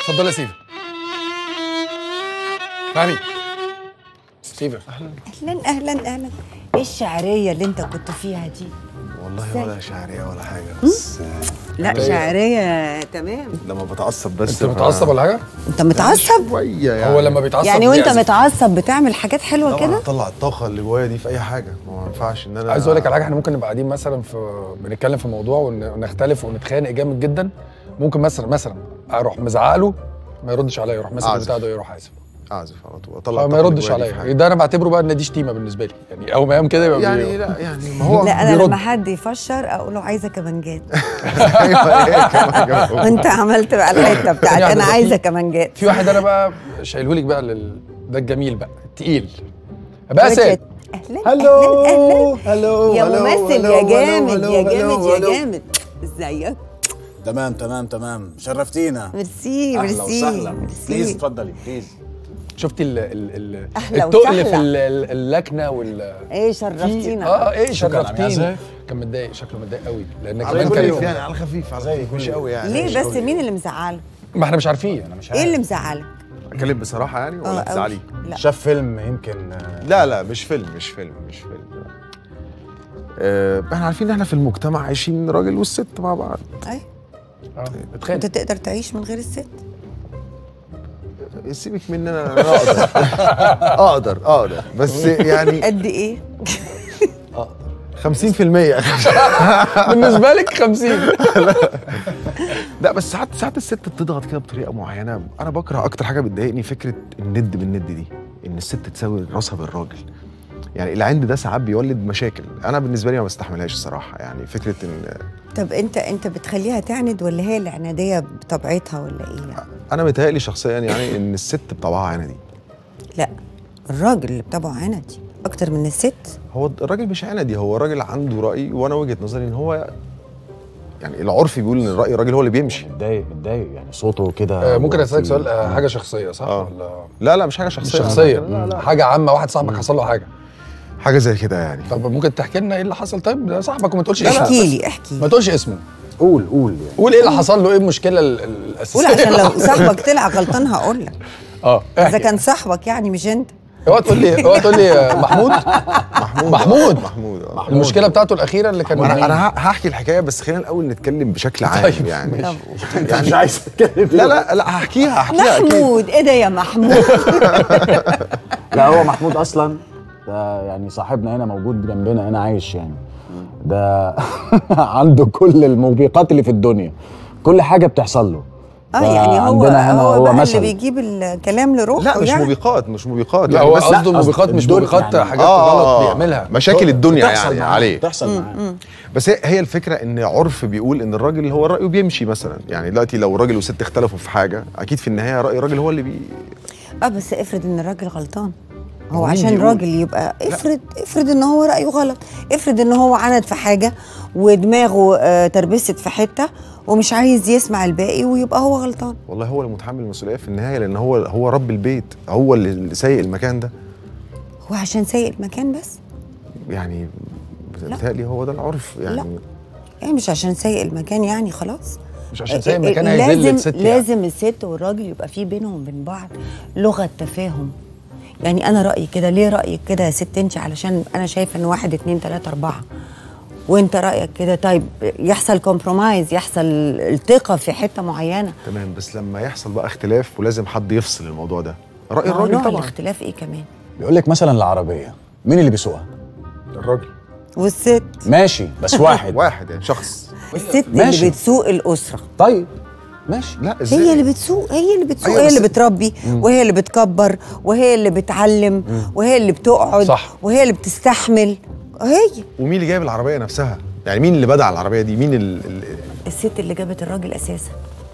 اتفضل يا سيفا فهمي سيفا اهلا اهلا اهلا ايه الشعريه اللي انت كنت فيها دي والله ولا شعريه ولا حاجه بس لا شعريه تمام لما بتعصب بس انت متعصب ولا حاجه؟ انت متعصب شويه يعني هو لما بيتعصب يعني وانت بيعزف. متعصب بتعمل حاجات حلوه طبعا كده اطلع الطاقه اللي جوايا دي في اي حاجه ما ينفعش ان انا عايز اقول لك على حاجه احنا ممكن نبقى قاعدين مثلا في بنتكلم في موضوع ون- ونختلف ونتخانق جامد جدا ممكن مثلا مثلا اروح مزعق له ما يردش عليا يروح ماسك أعزف. البتاع ده يروح عازف اعزف على طول اطلع ما الطاقة اللي يردش جوايا دي في عليا حاجة. ده انا بعتبره بقى ان دي شتيمه بالنسبه لي يعني اول ما يقوم كده يبقى يعني بي- لا يعني ما هو لا انا بيرد. لما حد يفشر اقول له عايزه كمانجات ايوه إيه كمان جنبه. وانت عملت بقى الحته بتاعت يعني انا في- عايزه كمانجات في واحد انا بقى شايله لك بقى لل... ده الجميل بقى التقيل باسل اهلا هلو اهلا اهلا هلو يا هلو، ممثل هلو، يا هلو، جامد هلو، يا هلو، جامد يا هلو. جامد ازيك تمام تمام تمام شرفتينا ميرسي اهلا ميرسي وسهلا بليز ميرسي اتفضلي بليز شفتي ال ال ال أهلا التقل وسهلا. في ال- ال- اللكنه وال ايه في- شرفتينا اه ايه شكراً، عم شرفتيني يعزف. كان متضايق شكله متضايق قوي لان على كمان خفيف كان يعني على خفيف على خفيف مش قوي يعني ليه بس مين اللي مزعله ما احنا مش عارفين انا مش ايه عارف اللي مزعلك اتكلم بصراحه يعني اه ولا أوي. تزعلي لا شاف فيلم يمكن آه، لا لا مش فيلم مش فيلم مش فيلم آه، احنا عارفين ان احنا في المجتمع عايشين الراجل والست مع بعض اي اه اتخانق انت تقدر تعيش من غير الست سيبك مني انا انا اقدر اقدر اقدر بس يعني قد ايه 50% بالنسبه لك 50 لا بس ساعات ساعات الست بتضغط كده بطريقه معينه انا بكره اكتر حاجه بتضايقني فكره الند بالند دي ان الست تساوي راسها بالراجل يعني العند ده ساعات بيولد مشاكل انا بالنسبه لي ما بستحملهاش الصراحه يعني فكره ان طب انت انت بتخليها تعند ولا هي العناديه بطبيعتها ولا ايه يعني؟ انا متهيألي شخصيا يعني ان الست بطبعها عندي لا الراجل اللي بطبعه عندي اكتر من الست هو الراجل مش عندي هو الراجل عنده راي وانا وجهه نظري ان هو يعني العرف بيقول ان الراي الراجل هو اللي بيمشي متضايق متضايق يعني صوته كده آه، ممكن اسالك في- سؤال آه، حاجه شخصيه صح آه. ولا لا لا مش حاجه مش شخصيه شخصيه لا لا حاجه عامه واحد صاحبك حصل له حاجه حاجه زي كده يعني طب ممكن تحكي لنا ايه اللي حصل طيب ده صاحبك وما تقولش اسمه احكي لي احكي ما لي تقولش اسمه قول قول يعني قول ايه اللي حصل له ايه المشكله ال- ال- الاساسيه قول عشان لو صاحبك طلع غلطان هقول لك اه اذا احكي. كان صاحبك يعني مش انت اوعى تقول لي اوعى تقول لي آه، محمود محمود محمود. محمود آه. المشكله بتاعته الاخيره اللي كان انا انا ه- هحكي الحكايه بس خلينا الاول نتكلم بشكل عام طيب، يعني طب يعني مش عايز اتكلم لا لا لا هحكيها هحكيها اكيد محمود ايه ده يا محمود لا هو محمود اصلا ده يعني صاحبنا هنا موجود جنبنا هنا عايش يعني ده عنده كل الموبقات اللي في الدنيا كل حاجه بتحصل له اه يعني هو عندنا هنا هو, هو بقى اللي مثل. بيجيب الكلام لروحه لا مش يعني. موبقات مش موبقات لا يعني هو بس قصده قصد موبقات مش الدنيا موبقات يعني. حاجات آه، غلط آه، بيعملها مشاكل الدنيا بتحصل يعني معاه، عليه بتحصل معاه بس هي هي الفكره ان عرف بيقول ان الراجل اللي هو رايه بيمشي مثلا يعني دلوقتي لو راجل وست اختلفوا في حاجه اكيد في النهايه راي الراجل هو اللي بي اه بس افرض ان الراجل غلطان هو مين عشان بيقول؟ راجل يبقى افرض افرض ان هو رايه غلط افرض ان هو عند في حاجه ودماغه آه تربست في حته ومش عايز يسمع الباقي ويبقى هو غلطان والله هو اللي متحمل المسؤوليه في النهايه لان هو هو رب البيت هو اللي سايق المكان ده هو عشان سايق المكان بس يعني بتهيألي هو ده العرف يعني لا. يعني مش عشان سايق المكان يعني خلاص مش عشان سايق مكان هيذل لازم الست يعني. لازم الست والراجل يبقى في بينهم وبين بعض لغه تفاهم يعني انا رايي كده ليه رايك كده يا ست انت علشان انا شايفه ان واحد اتنين تلاته اربعه وانت رايك كده طيب يحصل كومبرومايز يحصل التقى في حته معينه تمام بس لما يحصل بقى اختلاف ولازم حد يفصل الموضوع ده راي ما هو الراجل نوع طبعا الاختلاف ايه كمان بيقول لك مثلا العربيه مين اللي بيسوقها الراجل والست ماشي بس واحد واحد يعني شخص الست ماشي. اللي بتسوق الاسره طيب ماشي لا ازاي هي اللي بتسوق هي اللي بتسوق أيوة هي بس- اللي بتربي وهي اللي بتكبر وهي اللي بتعلم وهي اللي بتقعد صح. وهي اللي بتستحمل هي ومين اللي جايب العربيه نفسها يعني مين اللي بدع العربيه دي مين ال... ال... الست اللي جابت الراجل اساسا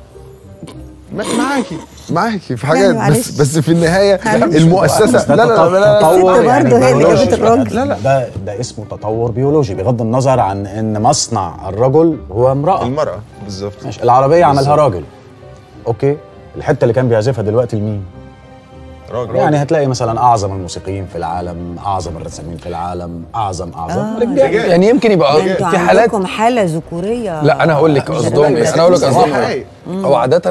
ما- معاكي معاكي في حاجات معلش. بس بس في النهايه معلش. المؤسسه لا لا لا, لا, لا, تطور الست برضه هي اللي بيولوجي. جابت الراجل. لا لا ده ده اسمه تطور بيولوجي بغض النظر عن ان مصنع الرجل هو امراه المراه بالظبط ماشي العربيه عملها بالظبط. راجل اوكي الحته اللي كان بيعزفها دلوقتي لمين راجل يعني هتلاقي مثلا اعظم الموسيقيين في العالم اعظم الرسامين في العالم اعظم اعظم آه. رجال يعني يمكن يبقى ده انتوا في حالات عندكم حاله ذكوريه لا انا هقول لك مش قصدهم ايه هتبقى انا هقول لك ست. قصدهم صح. ايه هو عاده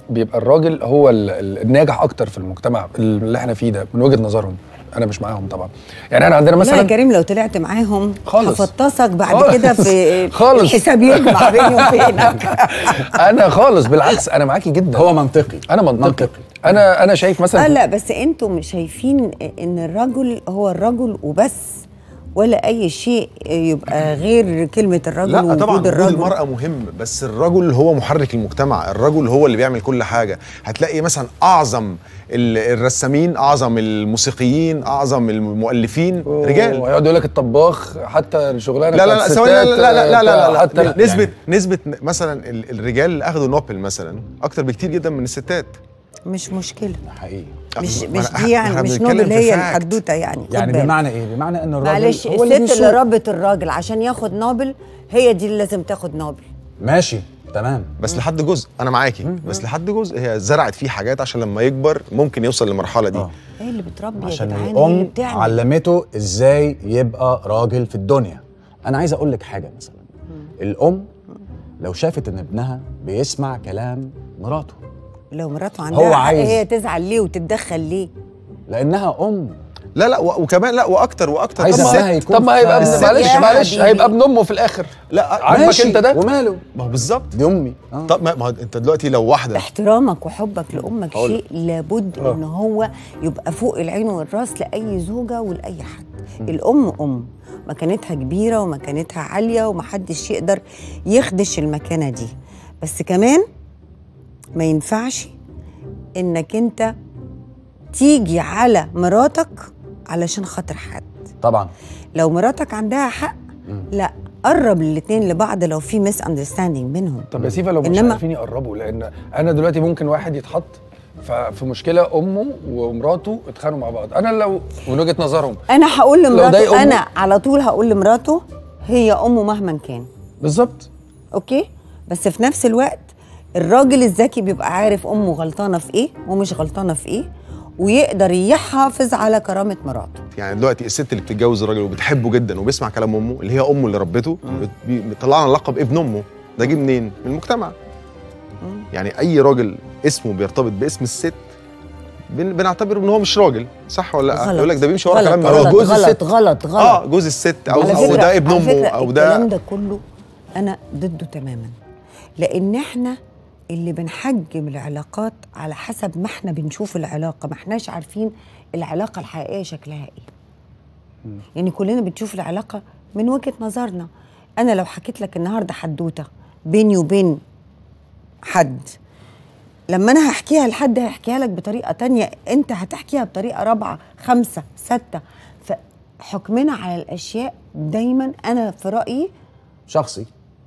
بيبقى الراجل هو ال- ال- الناجح اكتر في المجتمع اللي احنا فيه ده من وجهه نظرهم انا مش معاهم طبعا يعني احنا عندنا لا يا مثلا كريم لو طلعت معاهم خالص. هفطسك بعد خالص. كده في خالص. الحساب يجمع بيني وبينك انا خالص بالعكس انا معاكي جدا هو منطقي انا منطقي, منطقي. انا انا شايف اه مثلا لا بس انتم شايفين ان الرجل هو الرجل وبس ولا اي شيء يبقى غير كلمه الرجل لا ووجود طبعا وجود الرجل المرأة مهم بس الرجل هو محرك المجتمع الرجل هو اللي بيعمل كل حاجة هتلاقي مثلا أعظم ال- الرسامين أعظم الموسيقيين أعظم المؤلفين رجال ويقعد يقول لك الطباخ حتى الشغلانه لا لا بتاعت لا ثواني لا لا الستات، لا لا لا, لا, حتى لا, ال- نسبة نسبة مثلا ال- الرجال اللي أخدوا نوبل مثلا أكتر بكتير جدا من الستات مش مشكله حقيقي مش ما مش أنا- دي يعني إحنا مش بنتكلم نوبل في هي fact. الحدوته يعني خد يعني بالك. بمعنى ايه بمعنى ان الراجل معلش هو اللي الست اللي بيسوق. ربت الراجل عشان ياخد نوبل هي دي اللي لازم تاخد نوبل ماشي تمام بس لحد جزء أنا معاكي بس لحد جزء هي زرعت فيه حاجات عشان لما يكبر ممكن يوصل للمرحلة دي آه. هي اللي بتربي يا عشان جدعان هي اللي الام بتعمل علمته ازاي يبقى راجل في الدنيا انا عايز اقول لك حاجه مثلا الام لو شافت ان ابنها بيسمع كلام مراته لو مراته هو عندها حق عايز- هي تزعل ليه وتتدخل ليه لانها ام لا لا و- وكمان لا وأكتر وأكتر عايزة طب ما- ابنها يكون طب ما هيبقى فاهم. ابن معلش يا معلش حبيبي. هيبقى ابن امه في الاخر لا عاجبك ماشي، انت ده؟ وماله ما هو بالظبط دي امي آه. طب ما ما هو انت دلوقتي لو واحده احترامك وحبك لامك هقول شيء لابد ان هو يبقى فوق العين والراس لاي زوجه ولاي حد الام ام مكانتها كبيره ومكانتها عاليه ومحدش يقدر يخدش المكانه دي بس كمان ما ينفعش انك انت تيجي على مراتك علشان خاطر حد طبعا لو مراتك عندها حق لا قرب الاتنين لبعض لو في ميس اندرستاندينج بينهم طب يا سيفا لو مش إنما- عارفين يقربوا لان انا دلوقتي ممكن واحد يتحط ف- في مشكله امه ومراته اتخانقوا مع بعض انا لو من وجهه نظرهم انا هقول ضايق لمراته أمه؟ انا على طول هقول لمراته هي امه مهما كان بالظبط اوكي بس في نفس الوقت الراجل الذكي بيبقى عارف امه غلطانه في ايه ومش غلطانه في ايه ويقدر يحافظ على كرامه مراته يعني دلوقتي الست اللي بتتجوز الراجل وبتحبه جدا وبيسمع كلام امه اللي هي امه اللي ربته بت- بي- بيطلع لنا لقب ابن امه ده جه منين؟ من المجتمع يعني اي راجل اسمه بيرتبط باسم الست بن- بنعتبره ان هو مش راجل صح ولا لا؟ غلط. يقول لك ده بيمشي ورا غلط كلام غلط مراته جوز غلط الست غلط غلط اه جوز الست او, على أو فكرة- ده ابن على امه فكرة او الكلام ده ده كله انا ضده تماما لان احنا اللي بنحجم العلاقات على حسب ما احنا بنشوف العلاقه ما احناش عارفين العلاقه الحقيقيه شكلها ايه يعني كلنا بنشوف العلاقه من وجهه نظرنا انا لو حكيت لك النهارده حدوته بيني وبين حد لما انا هحكيها لحد هحكيها لك بطريقه تانية انت هتحكيها بطريقه رابعه خمسه سته فحكمنا على الاشياء دايما انا في رايي شخصي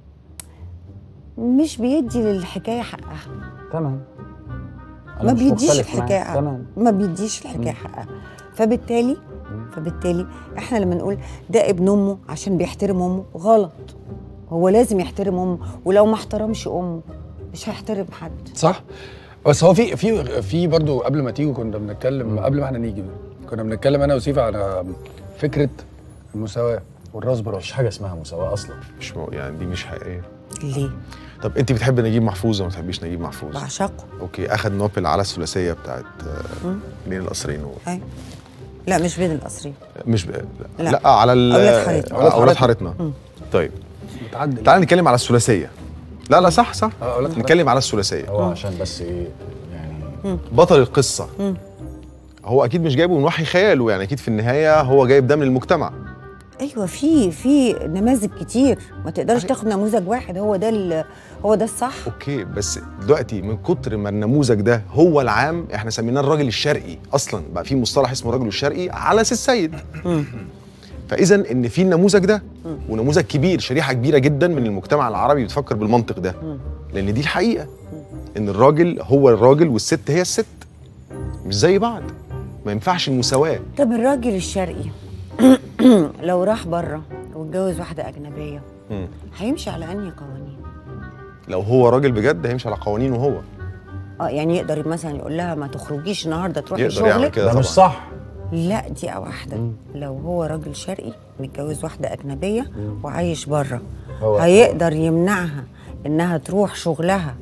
مش بيدي للحكايه حقها تمام أنا ما مش بيديش مختلف معاك. الحكايه حقها تمام ما بيديش الحكايه حقها فبالتالي فبالتالي احنا لما نقول ده ابن امه عشان بيحترم امه غلط هو لازم يحترم امه ولو ما احترمش امه مش هيحترم حد صح بس هو في في في برضه قبل ما تيجوا كنا بنتكلم قبل ما احنا نيجي كنا بنتكلم انا وسيفا على فكره المساواه والراس براس مفيش حاجه اسمها مساواه اصلا مش مو يعني دي مش حقيقيه ليه طب انت بتحب نجيب محفوظ ولا ما بتحبيش نجيب محفوظ؟ بعشقه اوكي اخد نوبل على الثلاثيه بتاعت آه، بين القصرين و... أي. لا مش بين القصرين مش ب... لا. لا. لا على ال... أولاد حارتنا. آه، اولاد حارتنا طيب متعدل تعال نتكلم على الثلاثيه لا لا صح صح آه، أولاد نتكلم على الثلاثيه هو عشان بس ايه يعني بطل القصه هو اكيد مش جايبه من وحي خياله يعني اكيد في النهايه هو جايب ده من المجتمع ايوه في في نماذج كتير ما تقدرش تاخد نموذج واحد هو ده ال- هو ده الصح اوكي بس دلوقتي من كتر ما النموذج ده هو العام احنا سميناه الراجل الشرقي اصلا بقى في مصطلح اسمه الرجل الشرقي على اساس السيد فاذا ان في النموذج ده ونموذج كبير شريحه كبيره جدا من المجتمع العربي بتفكر بالمنطق ده لان دي الحقيقه ان الراجل هو الراجل والست هي الست مش زي بعض ما ينفعش المساواه طب الراجل الشرقي لو راح بره واتجوز واحده اجنبيه مم. هيمشي على انهي قوانين لو هو راجل بجد هيمشي على قوانينه هو اه يعني يقدر مثلا يقول لها ما تخرجيش النهارده تروحي يقدر يعمل شغلك كده ده طبعا مش صح لا دي واحده لو هو راجل شرقي متجوز واحده اجنبيه وعايش بره هو- هيقدر يمنعها انها تروح شغلها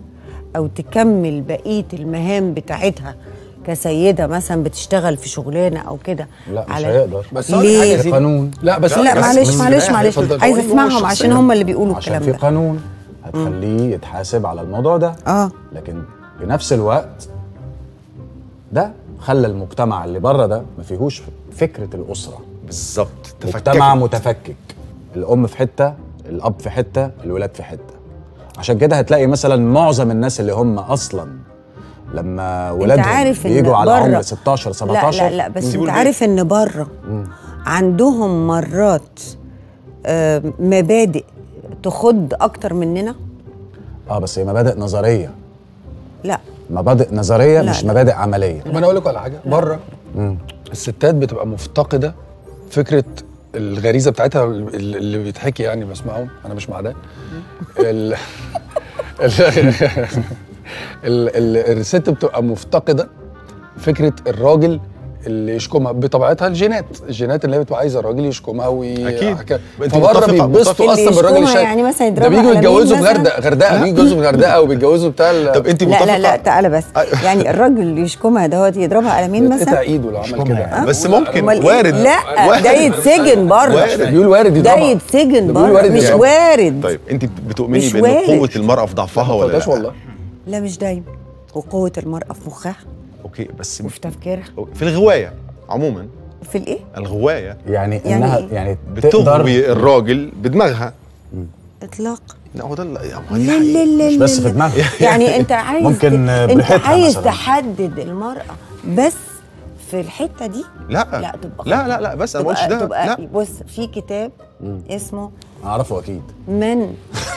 او تكمل بقيه المهام بتاعتها كسيده مثلا بتشتغل في شغلانه او كده لا مش هيقدر بس هقول لك حاجة ليه؟ يا سيدي. قانون. لا بس لا بس- معلش بس- معلش بس- معلش اتفضل. عايزه هو اسمعهم الشخصية. عشان هم اللي بيقولوا عشان الكلام في ده قانون هتخليه يتحاسب على الموضوع ده اه لكن بنفس الوقت ده خلى المجتمع اللي بره ده ما فيهوش فكره الاسره بالظبط مجتمع متفكك الام في حته الاب في حته الولاد في حته عشان كده هتلاقي مثلا معظم الناس اللي هم اصلا لما ولادهم عارف إن بيجوا على بره- عمر 16 17 لا لا لا بس سيبوا انت البيت. عارف ان بره عندهم مرات آه، مبادئ تخض اكتر مننا اه بس هي مبادئ نظريه لا مبادئ نظريه لا، مش لا. مبادئ عمليه طب انا اقول لك على حاجه بره الستات بتبقى مفتقده فكره الغريزه بتاعتها ال- اللي بيتحكي يعني بسمعهم انا مش مع ده ال- ال- ال- ال- الست بتبقى مفتقده فكره الراجل اللي يشكمها بطبيعتها الجينات الجينات اللي هي بتبقى عايزه الراجل يشكمها وي أكيد. حكا- أنت فبره متفقة- بيتبسطوا متفقة. اصلا اللي بالراجل يشكمها الشاي يعني مثلا ده يضربها بيجوا على مين يتجوزوا في مثلا؟ غردقه غردقه بيجوا يتجوزوا في غردقه وبيتجوزوا بتاع ال- طب انت لا متفقه لا لا تعالى بس يعني الراجل اللي يشكمها دوت يضربها على مين يتقطع مثلا ايده لو عمل كده يعني. بس ممكن أمال إيه؟ وارد لا وارد. ده يتسجن بره وارد. بيقول وارد ده يضربها يتسجن ده بيقول بره وارد مش يضربها. وارد طيب انت بتؤمني مش بان وارد. قوه المراه في ضعفها ما ولا قلتهاش لا والله لا مش دايما وقوه المراه في مخها اوكي بس وفي تفكيرها في الغوايه عموما في الايه الغوايه يعني, يعني انها إيه؟ يعني تقدر بتغوي الراجل بدماغها اطلاق لا هو ده ال- هو لا دي لا حقيقة. لا مش لا بس في لا. دماغها يعني انت عايز ممكن ت- انت بريحتها عايز مثلاً. تحدد المراه بس في الحته دي لا لا تبقى لا لا لا بس انا ما قلتش تبقى, ده تبقى لا بص في كتاب اسمه اعرفه اكيد Men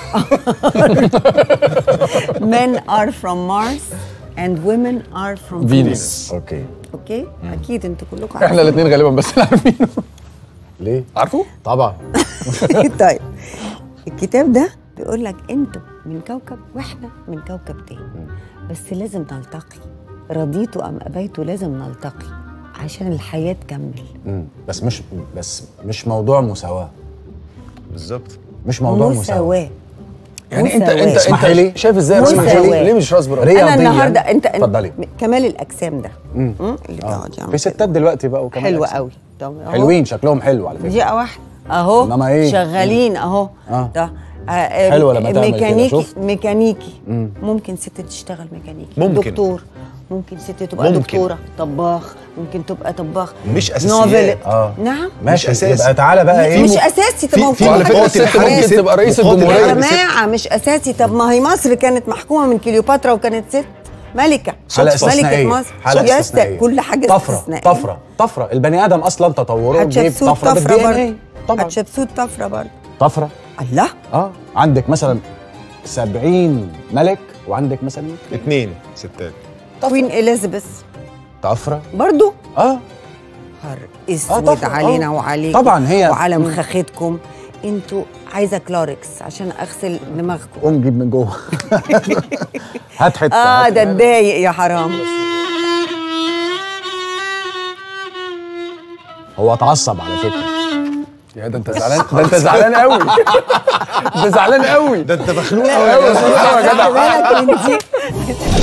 Men are from Mars and women are from فينوس اوكي اوكي اكيد انتوا كلكم احنا الاثنين غالبا بس اللي عارفينه ليه عارفه؟ طبعا طيب الكتاب ده بيقول لك انتوا من كوكب واحنا من كوكب تاني بس لازم نلتقي رضيتوا ام ابيتوا لازم نلتقي عشان الحياه تكمل مم. بس مش بس مش موضوع مساواه بالظبط مش موضوع مساواه مساواه يعني انت مساواة. انت اسمحي لي. انت شايف ازاي راس مساواة. براس؟ ليه مش راس براس؟ رياضياً. انا النهارده انت اتفضلي. م- كمال الاجسام ده مم، اللي بيقعد يعمل في ستات دلوقتي بقى وكمان حلوه أجسام. قوي طب أهو. حلوين شكلهم حلو على فكره دقيقة واحدة اهو إنما إيه؟ شغالين اهو آه. ده آه، آه، حلوة لما تعمل كده، ميكانيكي شفت؟ ميكانيكي ممكن ست تشتغل ميكانيكي ممكن. دكتور ممكن ست تبقى ممكن. دكتورة طباخ ممكن تبقى طباخ مش أساسيات. نوفل آه. نعم ماشي أساسي. يبقى تعالى بقى ايه مش اساسي طب ما هو في كل وعلى حاجة فكره مقاتل الست حربي ممكن ست- تبقى رئيس مقاتل الجمهوريه حربي. جماعة مش اساسي طب ما هي مصر كانت محكومة من كليوباترا وكانت ست ملكة حالة ملكة استثنائية مصر حالة يست- استثنائية كل حاجة طفرة استثنائية طفرة طفرة البني آدم أصلا تطوره بيجيب حتشبسوت طفرة طفرة بالدي إن برضه إيه طبعا حتشبسوت طفرة برضه طفرة الله اه عندك مثلا 70 ملك وعندك مثلا اتنين ستات كوين اليزابيث طفرة برضو اه نهار آه اسود طبعاً، علينا آه. وعليكم طبعاً هي- وعلى مم. مخاختكم انتوا عايزه كلاركس عشان اغسل دماغكم قوم جيب من جوه هات حتة اه هات ده اتضايق يا حرام هو اتعصب على فكرة يا ده انت زعلان ده انت زعلان قوي انت زعلان قوي ده انت مخنوق قوي خلي بالك من دي